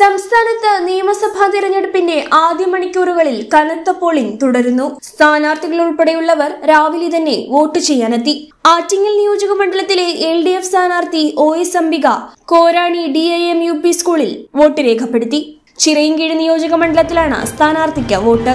സംസ്ഥാനത്ത് നിയമസഭാ തിരഞ്ഞെടുപ്പിന്റെ ആദ്യ മണിക്കൂറുകളിൽ കനത്ത പോളിംഗ് തുടരുന്നു സ്ഥാനാർത്ഥികൾ ഉൾപ്പെടെയുള്ളവർ രാവിലെ തന്നെ വോട്ട് ചെയ്യാനെത്തി ആറ്റിങ്ങൽ നിയോജക മണ്ഡലത്തിലെ എൽ ഡി എഫ് സ്ഥാനാർത്ഥി O S Ambika Korani D I M U P സ്കൂളിൽ വോട്ട് രേഖപ്പെടുത്തി ചിറയൻകീഴ് നിയോജക മണ്ഡലത്തിലാണ് സ്ഥാനാർത്ഥിക്ക് വോട്ട്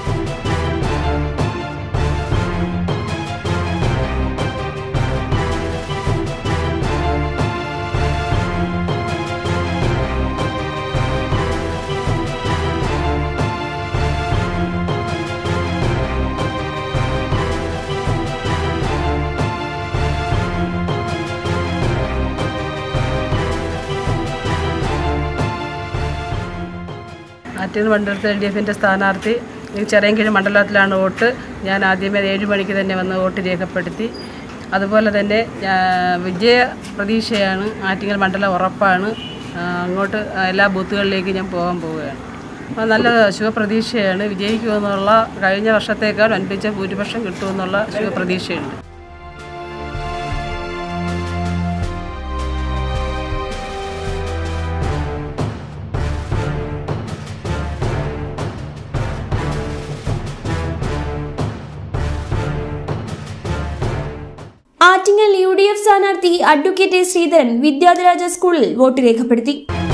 ആറ്റിങ്ങൽ മണ്ഡലത്തിൽ എൽ ഡി എഫിൻ്റെ സ്ഥാനാർത്ഥി ഈ ചെറിയൻകീഴ് മണ്ഡലത്തിലാണ് വോട്ട് ഞാൻ ആദ്യമേ ഏഴ് മണിക്ക് തന്നെ വന്ന് വോട്ട് രേഖപ്പെടുത്തി അതുപോലെ തന്നെ ഞാ- വിജയ പ്രതീക്ഷയാണ് ആറ്റിങ്ങൽ മണ്ഡലം ഉറപ്പാണ് ആ, അങ്ങോട്ട് എല്ലാ ബൂത്തുകളിലേക്കും ഞാൻ പോകാൻ പോവുകയാണ് അപ്പോൾ നല്ല ശുഭപ്രതീക്ഷയാണ് വിജയിക്കുമെന്നുള്ള കഴിഞ്ഞ വർഷത്തേക്കാൾ അൻപിച്ച ഭൂരിപക്ഷം കിട്ടുമെന്നുള്ള ശുഭപ്രതീക്ഷയുണ്ട് ആറ്റിങ്ങൽ യു ഡി എഫ് സ്ഥാനാർത്ഥി അഡ്വക്കേറ്റ് എ. ശ്രീധരൻ വിദ്യാധിരാജ സ്കൂളിൽ വോട്ട് രേഖപ്പെടുത്തി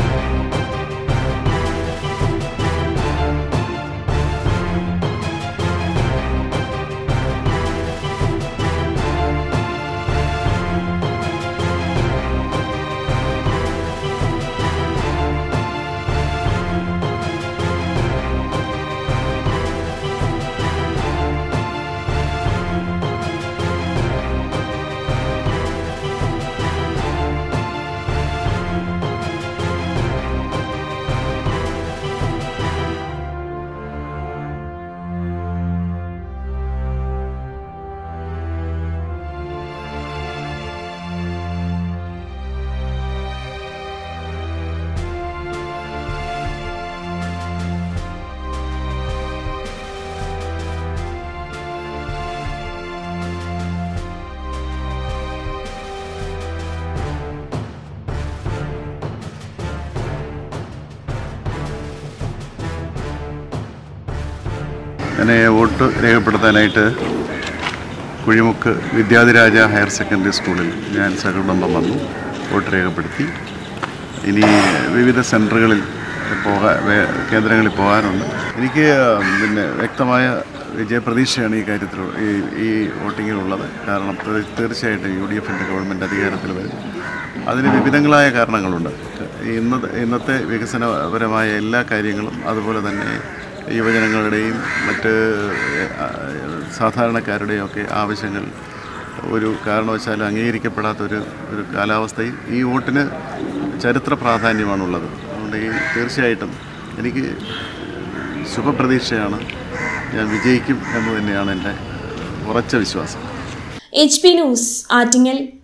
എന്നെ വോട്ട് രേഖപ്പെടുത്താനായിട്ട് കുഴിമുക്ക് വിദ്യാധിരാജ ഹയർ സെക്കൻഡറി സ്കൂളിൽ ഞാൻ സഹകുടുംബം വന്നു വോട്ട് രേഖപ്പെടുത്തി ഇനി വിവിധ സെൻറ്ററുകളിൽ പോകാ വേ- കേന്ദ്രങ്ങളിൽ പോകാനുണ്ട് എനിക്ക് പിന്നെ വ്യക്തമായ വിജയപ്രതീക്ഷയാണ് ഈ കാര്യത്തിൽ ഈ ഈ വോട്ടിങ്ങിലുള്ളത് കാരണം തീ- തീർച്ചയായിട്ടും യു ഡി എഫിൻ്റെ ഗവൺമെൻറ് അധികാരത്തിൽ വരും അതിന് വിവിധങ്ങളായ കാരണങ്ങളുണ്ട് ഇന്നത്തെ ഇന്നത്തെ വികസനപരമായ എല്ലാ കാര്യങ്ങളും അതുപോലെ തന്നെ യുവജനങ്ങളുടെയും മറ്റ് ആ, സാധാരണക്കാരുടെയും ഒക്കെ ആവശ്യങ്ങൾ ഒരു കാരണവശാലും അംഗീകരിക്കപ്പെടാത്തൊരു ഒരു കാലാവസ്ഥയിൽ ഈ വോട്ടിന് ചരിത്ര പ്രാധാന്യമാണുള്ളത് അതുകൊണ്ട് ഈ തീർച്ചയായിട്ടും എനിക്ക് ശുഭപ്രതീക്ഷയാണ് ഞാൻ വിജയിക്കും എന്ന് തന്നെയാണ് എൻ്റെ ഉറച്ച വിശ്വാസം എച്ച് പി ന്യൂസ് ആറ്റിങ്ങൽ